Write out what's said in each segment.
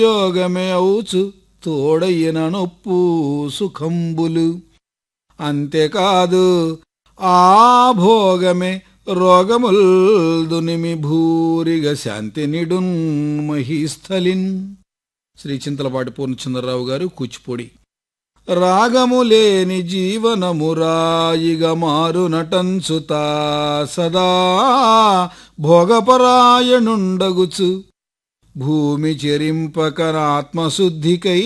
యోగమే అవుచు తోడయిన నొప్పు సుఖంబులు అంతేకాదు ఆ భోగమే రోగముల్ దునిమి భూరిగ శాంతి నిడున్ మహీస్థలిన్ శ్రీ చింతలపాటి పూర్ణచంద్రరావు గారు కూచిపూడి రాగము లేని జీవనము రాయిగ మారు నటంచుతా సదా భోగపరాయణుండగుచు భూమి చెరింపక ఆత్మశుద్ధికై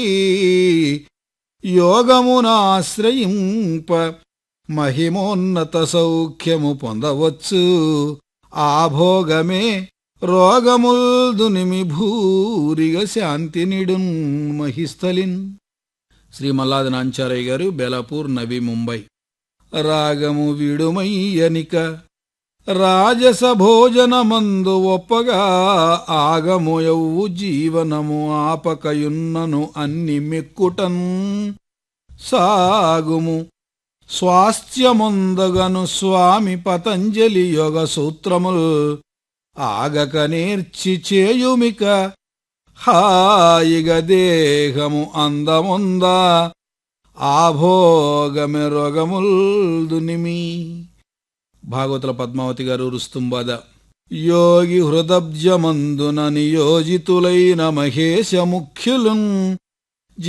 యోగమునాశ్రయింప మహిమోన్నత సౌఖ్యము పొందవచ్చు ఆ భోగమే రోగముల్దునిమి భూరిగ శాంతి నిడున్ మహిస్థలిన్ శ్రీ మల్లాది నాంచారయ్య గారు బెలాపూర్ నవీ ముంబై రాగము విడుమయ్యనిక రాజస భోజనమందు ఒప్పగా ఆగముయవు జీవనము ఆపకయున్నను అన్ని మెక్కుటన్ సాగుము స్వాస్థ్యముందగను స్వామి పతంజలి యోగ సూత్రముల్ ఆగక నేర్చి చేయుమిక హాయిగ దేహము అందముందా ఆభోగమె రొగముల్దునిమి భాగవతుల పద్మావతి గారు రుస్తుంబాద యోగి హృదబ్జమందున నియోజితులైన మహేశ ముఖ్యులున్